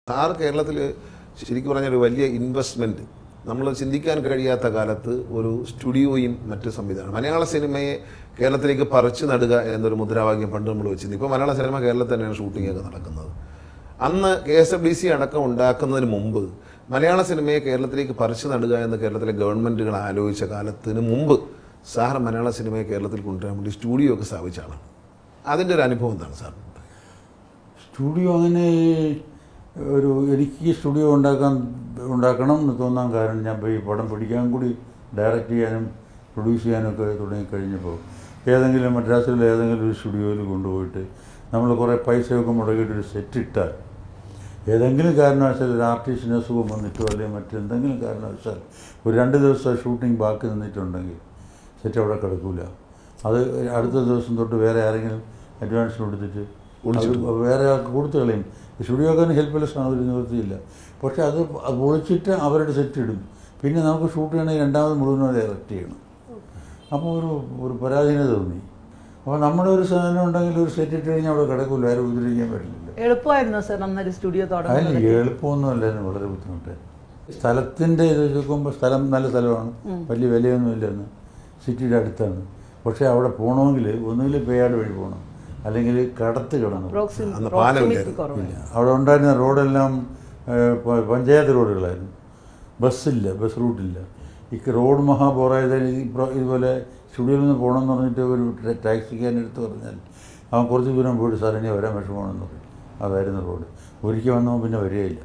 Sir കേരളത്തിൽ ശരിക്കും പറഞ്ഞാൽ ഒരു വലിയ ഇൻവെസ്റ്റ്മെന്റ് നമ്മൾ ചിന്തിക്കാൻ കഴിയാത്ത കാലത്ത് ഒരു സ്റ്റുഡിയോയും മറ്റ് സംവിധാനം മലയാള സിനിമയെ കേരളത്തിലേക്ക് പറിച്ചു നടുക എന്നൊരു മുദ്രാവാക്യം പണ്ട് നമ്മൾ വെച്ചിരുന്നു ഇപ്പോൾ മലയാള സിനിമ കേരളത്തിൽ തന്നെയാണ് ഷൂട്ടിംഗ് ഒക്കെ നടക്കുന്നത് അന്ന് K S F D C അടക്കം ഉണ്ടാക്കുന്നതിന് മുമ്പ് മലയാള സിനിമയെ കേരളത്തിലേക്ക് പറിച്ചു നടുക എന്ന് കേരളത്തിലെ ഗവൺമെന്റുകൾ ആലോചിച്ച കാലത്തിന് മുമ്പ് സാർ മലയാള സിനിമയെ കേരളത്തിൽ കൊണ്ടുവരാൻ വേണ്ടി സ്റ്റുഡിയോ ഒക്കെ സ്ഥാപിച്ചാണ് അതിൻ്റെ ഒരു അനുഭവം എന്താണ് സാർ സ്റ്റുഡിയോ അങ്ങനെ ഒരു എനിക്ക് സ്റ്റുഡിയോ ഉണ്ടാക്കാൻ ഉണ്ടാക്കണം എന്ന് തോന്നാൻ കാരണം ഞാൻ ഇപ്പോൾ ഈ പടം പിടിക്കാൻ കൂടി ഡയറക്റ്റ് ചെയ്യാനും പ്രൊഡ്യൂസ് ചെയ്യാനൊക്കെ തുടങ്ങിക്കഴിഞ്ഞപ്പോൾ ഏതെങ്കിലും മദ്രാസിലെ ഏതെങ്കിലും ഒരു സ്റ്റുഡിയോയിൽ കൊണ്ടുപോയിട്ട് നമ്മൾ കുറേ പൈസയൊക്കെ മുടക്കിയിട്ട് ഒരു സെറ്റ് ഇട്ടാൽ ഏതെങ്കിലും കാരണവശാൽ ഒരു ആർട്ടിസ്റ്റിന് അസുഖം വന്നിട്ടോ അല്ലെങ്കിൽ മറ്റെന്തെങ്കിലും കാരണവശാൽ ഒരു രണ്ട് ദിവസം ഷൂട്ടിംഗ് ബാക്കി നിന്നിട്ടുണ്ടെങ്കിൽ സെറ്റ് അവിടെ കിടക്കില്ല അത് അടുത്ത ദിവസം തൊട്ട് വേറെ ആരെങ്കിലും അഡ്വാൻസ് കൊടുത്തിട്ട് അത് വേറെ ആൾക്ക് കൊടുത്തു കളയും സ്റ്റുഡിയോക്കാരന് ഹെൽപ്ലെസ് ആണ് ഒരു നിവൃത്തിയില്ല പക്ഷെ അത് അത് പൊളിച്ചിട്ട് അവരുടെ സെറ്റ് ഇടും പിന്നെ നമുക്ക് ഷൂട്ട് ചെയ്യണമെങ്കിൽ രണ്ടാമത് മുഴുവൻ ഡയറക്റ്റ് ചെയ്യണം അപ്പോൾ ഒരു ഒരു പരാധീനത തോന്നി അപ്പോൾ നമ്മുടെ ഒരു സാധനം ഉണ്ടെങ്കിൽ ഒരു സെറ്റ് ഇട്ട് കഴിഞ്ഞാൽ അവിടെ കിടക്കില്ല ആരും ഉപദ്രവിക്കാൻ പറ്റില്ല എളുപ്പമായിരുന്നു സാർ അന്നൊരു സ്റ്റുഡിയോ അതിന് തുടങ്ങുന്നത് എളുപ്പമൊന്നും അല്ലായിരുന്നു വളരെ ബുദ്ധിമുട്ട് സ്ഥലത്തിൻ്റെ ഇത് വെച്ച് നോക്കുമ്പോൾ സ്ഥലം നല്ല സ്ഥലമാണ് വലിയ വിലയൊന്നും ഇല്ലെന്ന് സിറ്റിയുടെ അടുത്താണ് പക്ഷേ അവിടെ പോകണമെങ്കിൽ ഒന്നുകിൽ പേയാട് വഴി പോകണം അല്ലെങ്കിൽ കടത്ത് കിടന്നു പ്രോക്സിം- അന്ന് പ്രോക്സിമിറ്റി പാലമില്ലായിരുന്നു. കുറവായിരുന്നു അവിടെ ഉണ്ടായിരുന്ന റോഡെല്ലാം ഏഹ്, പ- പഞ്ചായത്ത് റോഡുകളായിരുന്നു ബസ്സില്ല ബസ് റൂട്ടില്ല ഈ റോഡ് മഹാപോറായതിൽ ഇതുപോലെ സ്റ്റുഡിയോയിൽ നിന്ന് പോകണമെന്ന് പറഞ്ഞിട്ട് ഒരു ടാ- ടാക്സിക്കാരൻ്റെ അടുത്ത് പറഞ്ഞാൽ അവൻ കുറച്ച് ദൂരം പോയിട്ട് സാർ ഇനി വരാൻ വിഷമമാണെന്ന് പറയും അതായിരുന്നു റോഡ് ഒരിക്കൽ വന്നപ്പോൾ പിന്നെ വരികയില്ല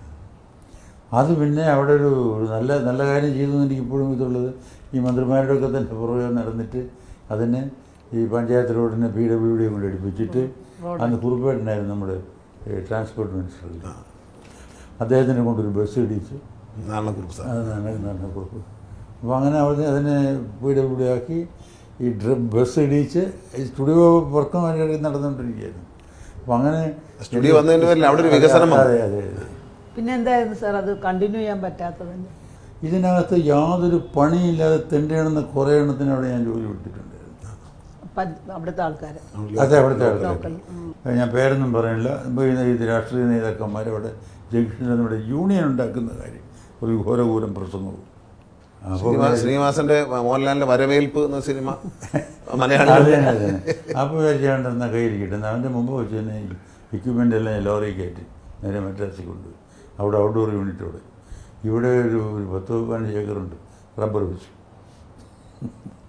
അത് പിന്നെ അവിടെ ഒരു ഒരു നല്ല നല്ല കാര്യം ചെയ്തു എന്ന് എനിക്ക് ഇപ്പോഴും ഇതുള്ളത് ഈ മന്ത്രിമാരുടെ ഒക്കെ തന്നെ പുറകെ നടന്നിട്ട് അതിനെ ഈ പഞ്ചായത്ത് റോഡിനെ പി ഡബ്ല്യു ഡി കൊണ്ട് എടുപ്പിച്ചിട്ട് അന്ന് കുറുപ്പേട്ടനായിരുന്നു നമ്മുടെ ട്രാൻസ്പോർട്ട് മിനിസ്റ്റർ അദ്ദേഹത്തിനെ കൊണ്ടൊരു ബസ് ഇടിച്ച് നാരണക്കുറിപ്പ് സാർ അതാണ് നടന്ന കുറിപ്പ് അപ്പോൾ അങ്ങനെ അവിടെ അതിനെ പി ഡബ്ല്യു ഡി ആക്കി ഈ ഡ്ര ബസ് ഇടിച്ച് ഈ സ്റ്റുഡിയോ വർക്കും അതിൻ്റെ നടന്നുകൊണ്ടിരിക്കുകയായിരുന്നു അപ്പോൾ അങ്ങനെ സ്റ്റുഡിയോ വന്നതിൻ്റെ പേരിൽ അവിടെ ഒരു വികസനം വന്നു. അതെ അതെ അതെ പിന്നെ എന്തായിരുന്നു സാർ അത് കണ്ടിന്യൂ ചെയ്യാൻ പറ്റാത്തതിന്റെ ഇതിനകത്ത് യാതൊരു പണിയില്ലാതെ തെണ്ടിയണമെന്ന് കുറേ എണ്ണത്തിന് അവിടെ ഞാൻ ജോലി കൊടുത്തിട്ടുണ്ടായിരുന്നു പ- അവിടുത്തെ ആൾക്കാര് അതെ അവിടുത്തെ ആൾക്കാർ ലോക്കൽ ഉം. ഞാൻ പേരൊന്നും പറയണില്ല ഇപ്പോൾ ഈ ഇത് രാഷ്ട്രീയ നേതാക്കന്മാർ അവിടെ ജംഗ്ഷനിൽ നമ്മുടെ യൂണിയൻ ഉണ്ടാക്കുന്ന കാര്യം ഒരു ഘോരഘൂരം പ്രസംഗവും അപ്പോൾ ശ്രീനിവാ- ശ്രീനിവാസന്റെ മോഹൻലാലിന്റെ വരവേൽപ്പ് എന്ന സിനിമ അത് മലയാളം തന്നെ അത് തന്നെ അപ്പോൾ വിചാരിച്ചാണ്ടെന്ന കയ്യിരിക്കട്ടെ അവൻ്റെ മുമ്പ് വെച്ച് തന്നെ എക്യുപ്മെൻ്റ് എല്ലാം ലോറി കയറ്റി നേരെ മദ്രാസിൽ കൊണ്ടുപോയി അവിടെ ഔട്ട്ഡോർ യൂണിറ്റോടെ ഇവിടെ ഒരു ഒരു പത്ത് പതിനഞ്ച് ഏക്കറുണ്ട് റബ്ബർ വെച്ചു